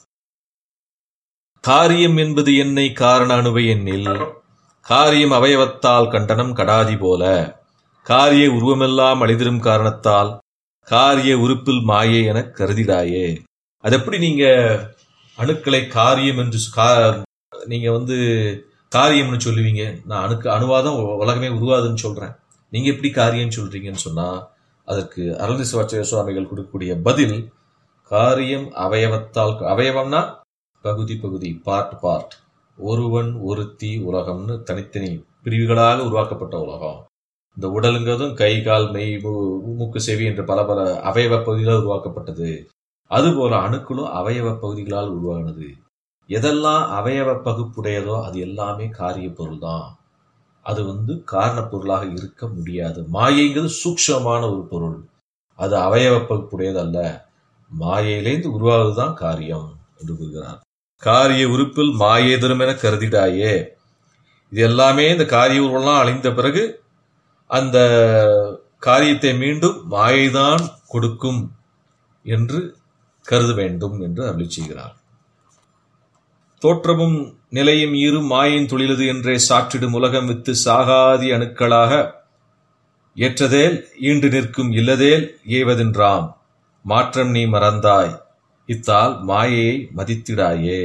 காரியம் என்பது என்னை காரண அணுவை எண்ணில் காரியம் அவயவத்தால் கண்டனம் கடாதி போல காரிய உருவமெல்லாம் அழிதிரும் காரணத்தால் காரிய உறுப்பில் மாயை என கருதிடாயே அது எப்படி நீங்க அணுக்களை காரியம் என்று சொ- கா- நீங்க வந்து காரியம்னு சொல்லுவீங்க நான் அணுக்கு அணுவாதான் உ- உலகமே உருவாதுன்னு சொல்றேன் நீங்க எப்படி காரியம் சொல்றீங்கன்னு சொன்னா அதற்கு அருள் சிவாச்சாரிய சுவாமிகள் கொடுக்கக்கூடிய பதில் காரியம் அவயவத்தால் அவயவம்னா பகுதி பகுதி பார்ட் பார்ட் ஒருவன் ஒருத்தி உலகம்னு தனித்தனி பிரிவுகளாக உருவாக்கப்பட்ட உலகம் இந்த உடலுங்கிறதும் கை கால் மெய் மூ- மூக்கு செவி என்ற பல பல அவயவ பகுதிகளால் உருவாக்கப்பட்டது அதுபோல அணுக்களும் அவயவ பகுதிகளால் உருவானது எதெல்லாம் அவயவ பகுப்புடையதோ அது எல்லாமே காரிய பொருள் தான் அது வந்து காரண பொருளாக இருக்க முடியாது மாயைங்கிறது சூக்ஷமான ஒரு பொருள் அது அவயவ பகுப்புடையது அல்ல மாயையிலேருந்து உருவாவதுதான் காரியம் என்று கூறுகிறார் காரிய உறுப்பில் மாயே தரும் என கருதிடாயே இது எல்லாமே இந்த காரிய உருவெல்லாம் அழிந்த பிறகு அந்த காரியத்தை மீண்டும் மாயைதான் கொடுக்கும் என்று கருத வேண்டும் என்று அருளி செய்கிறார் தோற்றமும் நிலையும் ஈரும் மாயின் தொழிலது என்றே சாற்றிடும் உலகம் வித்து சாகாதி அணுக்களாக ஏற்றதேல் ஈண்டு நிற்கும் இல்லதேல் ஏவதென்றாம் மாற்றம் நீ மறந்தாய் இத்தால் மாயையை மதித்திடாயே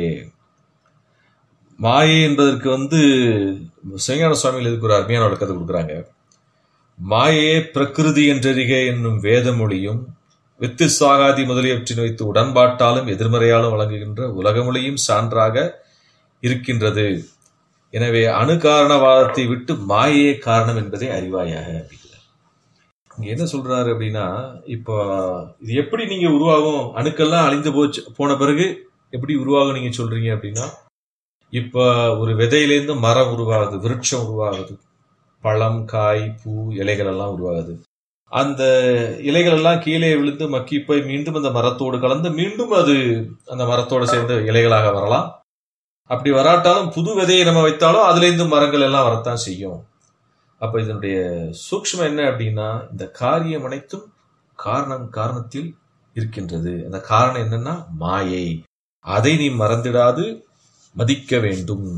மாயை என்பதற்கு வந்து சிவஞான சுவாமிகள் இதுக்கு ஒரு அருமையான விளக்கத்தை கொடுக்குறாங்க மாயையே பிரகிருதி என்றறிக என்னும் வேதமொழியும் வித்து சாகாதி முதலியவற்றின் வைத்து உடன்பாட்டாலும் எதிர்மறையாலும் வழங்குகின்ற உலகமொழியும் சான்றாக இருக்கின்றது எனவே அணு காரணவாதத்தை விட்டு மாயையே காரணம் என்பதை அறிவாயாக அப்படிங்கிறார் இங்க என்ன சொல்றாரு அப்படின்னா இப்போ இது எப்படி நீங்க உருவாகும் அணுக்கள்லாம் அழிந்து போச்சு போன பிறகு எப்படி உருவாகும் நீங்க சொல்றீங்க அப்படின்னா இப்ப ஒரு விதையிலேருந்து மரம் உருவாகுது விருட்சம் உருவாகுது பழம் காய் பூ இலைகள் எல்லாம் உருவாகுது அந்த இலைகள் எல்லாம் கீழே விழுந்து மக்கி போய் மீண்டும் அந்த மரத்தோடு கலந்து மீண்டும் அது அந்த மரத்தோடு சேர்ந்து இலைகளாக வரலாம் அப்படி வராட்டாலும் புது விதையை நம்ம வைத்தாலும் அதுலேருந்து மரங்கள் எல்லாம் வரத்தான் செய்யும் அப்ப இதனுடைய சூக்ஷ்மம் என்ன அப்படின்னா இந்த காரியம் அனைத்தும் காரணம் காரணத்தில் இருக்கின்றது அந்த காரணம் என்னன்னா மாயை அதை நீ மறந்திடாது மதிக்க வேண்டும்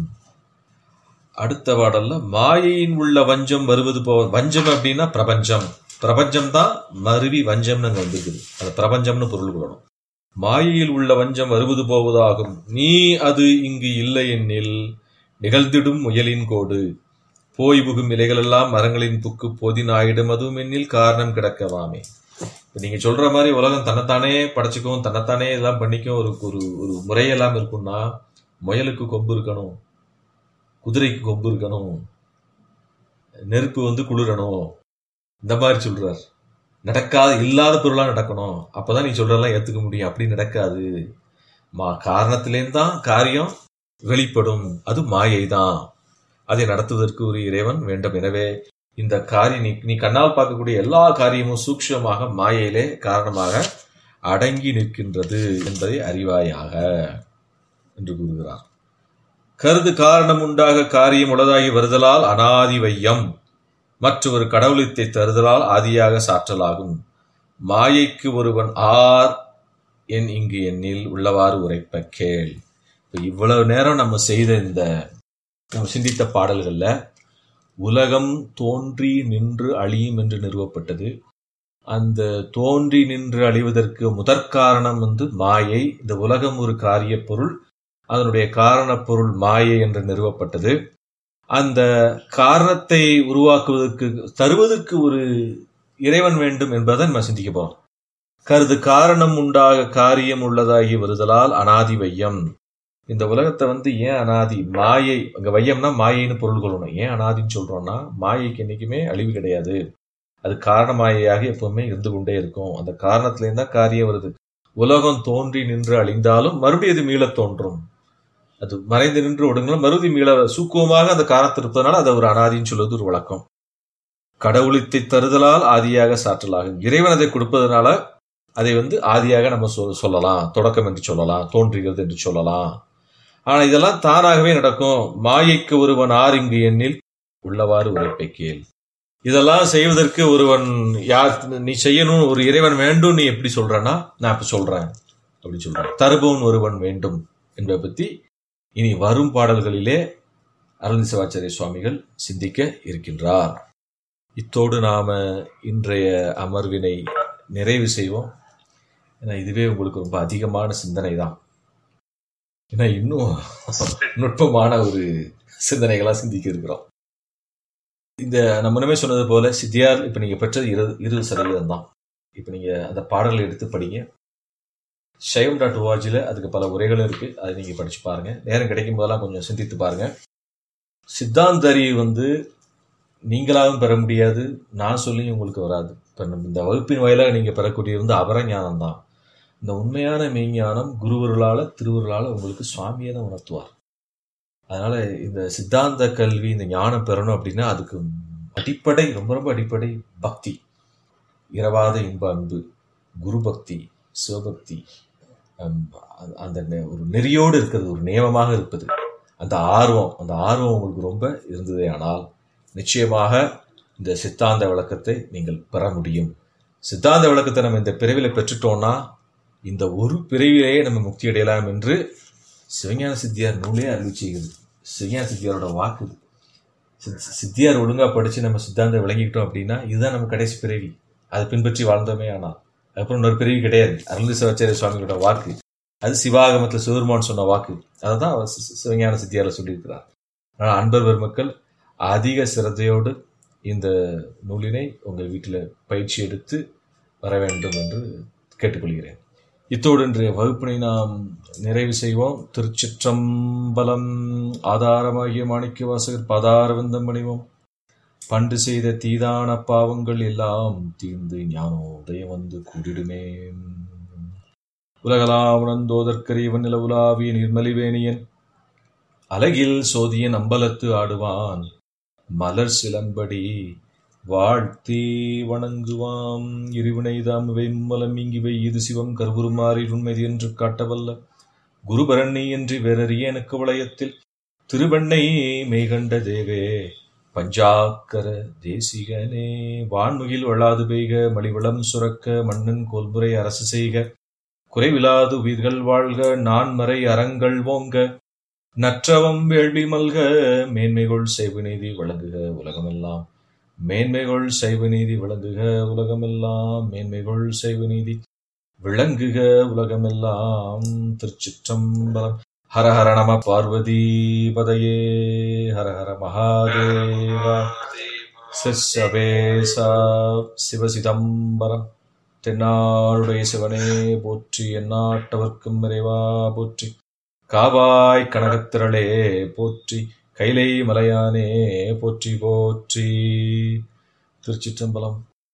அடுத்த பாடல்ல மாயையின் உள்ள வஞ்சம் வருவது போ வஞ்சம் அப்படின்னா பிரபஞ்சம் பிரபஞ்சம் தான் மருவி வஞ்சம்னு அங்க வந்திருக்குது அது பிரபஞ்சம்னு பொருள் கொள்ளணும் மாயையில் உள்ள வஞ்சம் வருவது போவதாகும் நீ அது இங்கு இல்லை எண்ணில் நிகழ்ந்திடும் முயலின் கோடு போய் புகும் இலைகளெல்லாம் மரங்களின் புக்கு போதினாயிடும் அதுவும் எண்ணில் காரணம் கிடக்கவாமே இப்ப நீங்க சொல்ற மாதிரி உலகம் தன்னைத்தானே படைச்சுக்கும் தன்னைத்தானே எல்லாம் பண்ணிக்கும் ஒரு ஒரு ஒரு முறையெல்லாம் இருக்கும்னா முயலுக்கு கொம்பு இருக்கணும் குதிரைக்கு கொம்பு இருக்கணும் நெருப்பு வந்து குளிரணும் இந்த மாதிரி சொல்றார் நடக்காத இல்லாத பொருளா நடக்கணும் அப்பதான் நீ சொல்றதெல்லாம் ஏத்துக்க முடியும் அப்படி நடக்காது மா காரணத்திலேருந்து தான் காரியம் வெளிப்படும் அது மாயை தான் அதை நடத்துவதற்கு ஒரு இறைவன் வேண்டும் எனவே இந்த காரியம் நீ நீ கண்ணால் பார்க்கக்கூடிய எல்லா காரியமும் சூக்ஷமாக மாயையிலே காரணமாக அடங்கி நிற்கின்றது என்பதை அறிவாயாக என்று கூறுகிறார் கருது காரணம் உண்டாக காரியம் உளதாகி வருதலால் அனாதி வையம் மற்றொரு கடவுளத்தை தருதலால் ஆதியாக சாற்றலாகும் மாயைக்கு ஒருவன் ஆர் என் இங்கு எண்ணில் உள்ளவாறு உரைப்ப கேள் இப்ப இவ்வளவு நேரம் நம்ம செய்த இந்த நம்ம சிந்தித்த பாடல்கள்ல உலகம் தோன்றி நின்று அழியும் என்று நிறுவப்பட்டது அந்த தோன்றி நின்று அழிவதற்கு முதற்காரணம் வந்து மாயை இந்த உலகம் ஒரு காரிய பொருள் அதனுடைய காரணப் பொருள் மாயை என்று நிறுவப்பட்டது அந்த காரணத்தை உருவாக்குவதற்கு தருவதற்கு ஒரு இறைவன் வேண்டும் என்பதை நம்ம சிந்திக்க போறோம் கருது காரணம் உண்டாக காரியம் உள்ளதாகி வருதலால் அனாதி வையம் இந்த உலகத்தை வந்து ஏன் அனாதி மாயை அங்க வையம்னா மாயைன்னு பொருள் கொள்ளணும் ஏன் அனாதின்னு சொல்றோம்னா மாயைக்கு என்னைக்குமே அழிவு கிடையாது அது காரணமாயையாக எப்பவுமே இருந்து கொண்டே இருக்கும் அந்த காரணத்திலேருந்து தான் காரியம் வருது உலகம் தோன்றி நின்று அழிந்தாலும் மறுபடியும் அது மீளத் தோன்றும் அது மறைந்து நின்று ஒடுங்களும் மறுபடி மீள சூக்குவமாக அந்த காரணத்தில் இருப்பதனால அதை ஒரு அனாதின்னு சொல்வது ஒரு வழக்கம் கடவுளத்தை தருதலால் ஆதியாக சாற்றலாகும் இறைவன் அதை கொடுப்பதனால அதை வந்து ஆதியாக நம்ம சொல் சொல்லலாம் தொடக்கம் என்று சொல்லலாம் தோன்றுகிறது என்று சொல்லலாம் ஆனா இதெல்லாம் தானாகவே நடக்கும் மாயைக்கு ஒருவன் ஆர் இங்கு எண்ணில் உள்ளவாறு உரைப்பை கேள் இதெல்லாம் செய்வதற்கு ஒருவன் யார் நீ செய்யணும் ஒரு இறைவன் வேண்டும் நீ எப்படி சொல்றனா நான் இப்ப சொல்றேன் அப்படி சொல்றேன் தருபவன் ஒருவன் வேண்டும் என்பதை பத்தி இனி வரும் பாடல்களிலே அருள் சிவாச்சாரிய சுவாமிகள் சிந்திக்க இருக்கின்றார் இத்தோடு நாம இன்றைய அமர்வினை நிறைவு செய்வோம் ஏன்னா இதுவே உங்களுக்கு ரொம்ப அதிகமான சிந்தனை தான் ஏன்னா இன்னும் நுட்பமான ஒரு சிந்தனைகளா சிந்திக்க இருக்கிறோம் இந்த நம்ம முன்னமே சொன்னது போல சித்தியார் இப்ப நீங்க பெற்றது இருபது இருபது சதவீதம் தான் இப்ப நீங்க அந்த பாடல்களை எடுத்து படிங்க ஷைவம் டாட் ஓஆர்ஜியில் அதுக்கு பல உரைகளும் இருக்கு அதை நீங்க படிச்சு பாருங்க நேரம் கிடைக்கும் போதெல்லாம் கொஞ்சம் சிந்தித்து பாருங்க சித்தாந்த அறிவு வந்து நீங்களாகவும் பெற முடியாது நான் சொல்லியும் உங்களுக்கு வராது இப்போ நம்ம இந்த வகுப்பின் வாயிலாக நீங்கள் பெறக்கூடிய வந்து அபரஞானம் தான் இந்த உண்மையான மெய்ஞானம் குருவர்களால் திருவர்களால் உங்களுக்கு சுவாமியை தான் உணர்த்துவார் அதனால இந்த சித்தாந்த கல்வி இந்த ஞானம் பெறணும் அப்படின்னா அதுக்கு அடிப்படை ரொம்ப ரொம்ப அடிப்படை பக்தி இரவாத இன்ப அன்பு குரு பக்தி சிவபக்தி ஹம், அந்த- அந்த நெ- ஒரு நெறியோடு இருக்கிறது ஒரு நியமமாக இருப்பது அந்த ஆர்வம் அந்த ஆர்வம் உங்களுக்கு ரொம்ப இருந்ததே ஆனால் நிச்சயமாக இந்த சித்தாந்த விளக்கத்தை நீங்கள் பெற முடியும் சித்தாந்த விளக்கத்தை நம்ம இந்த பிறவில பெற்றுட்டோம்னா இந்த ஒரு பிறவிலேயே நம்ம முக்தி அடையலாம் என்று சிவஞான சித்தியார் நூலே அருளி செய்கிறது சிவஞான சித்தியாரோட வாக்கு இது. சித்- சித்தியார் ஒழுங்கா படிச்சு நம்ம சித்தாந்தம் விளங்கிக்கிட்டோம் அப்படின்னா இதுதான் நம்ம கடைசி பிறவி அதை பின்பற்றி வாழ்ந்தோமே ஆனால் அதுக்கப்புறம் இன்னொரு பிறவி கிடையாது அருள் சிவாச்சாரிய சுவாமிகளோட வாக்கு அது சிவாகமத்தில் சிவருமான் சொன்ன வாக்கு அதை தான் அவர் சி- சி- சிவஞான சித்தியார் சொல்லியிருக்கிறார் ஆனால் அன்பர் பெருமக்கள் அதிக சிரத்தையோடு இந்த நூலினை உங்கள் வீட்டில் பயிற்சி எடுத்து வர வேண்டும் என்று கேட்டுக்கொள்கிறேன் இத்தோடு இன்றைய வகுப்பினை நாம் நிறைவு செய்வோம் திருச்சிற்றம்பலம் ஆதாரமாகிய மாணிக்க வாசகர் பதாரவிந்தம் பணிவோம் பண்டு செய்த தீதான பாவங்கள் எல்லாம் தீர்ந்து ஞானோதயம் வந்து கூடிடுமே உலகலாம் உணர்ந்தோதற்கரியவன் நில உலாவிய நிர்மலிவேணியன் அலகில் சோதியன் அம்பலத்து ஆடுவான் மலர் சிலம்படி வாழ்த்தி வணங்குவாம் இருவினைதாம் வெம்மலம் இங்கிவை இது சிவம் கருவுருமாறி உண்மைது என்று காட்டவல்ல குருபரணி என்று வேறறிய எனக்கு வளையத்தில் திருவண்ணை மெய்கண்ட தேவே பஞ்சாக்கர தேசிகனே வான்முகில் வளாது பெய்க மலிவளம் சுரக்க மன்னன் கோல்முறை அரசு செய்க குறைவிலாது உயிர்கள் வாழ்க நான்மறை அறங்கள் ஓங்க நற்றவம் வேள்வி மல்க மேன்மைகொள் செய்வு நீதி வழங்குக உலகமெல்லாம் மேன்மைகொள் செய்வு நீதி விளங்குக உலகமெல்லாம் மேன்மைகொள் செய்வு நீதி விளங்குக உலகமெல்லாம் திருச்சிற்றம்பலம் ஹர ஹர நம பார்வதி பதையே ஹர ஹர மகாதேவா சிவசபேசா சிவசிதம்பரம் தென்னாருடைய சிவனே போற்றி எந்நாட்டவர்க்கும் இறைவா போற்றி காவாய் கனகத்திரளே போற்றி கைலை மலையானே போற்றி போற்றி திருச்சிற்றம்பலம்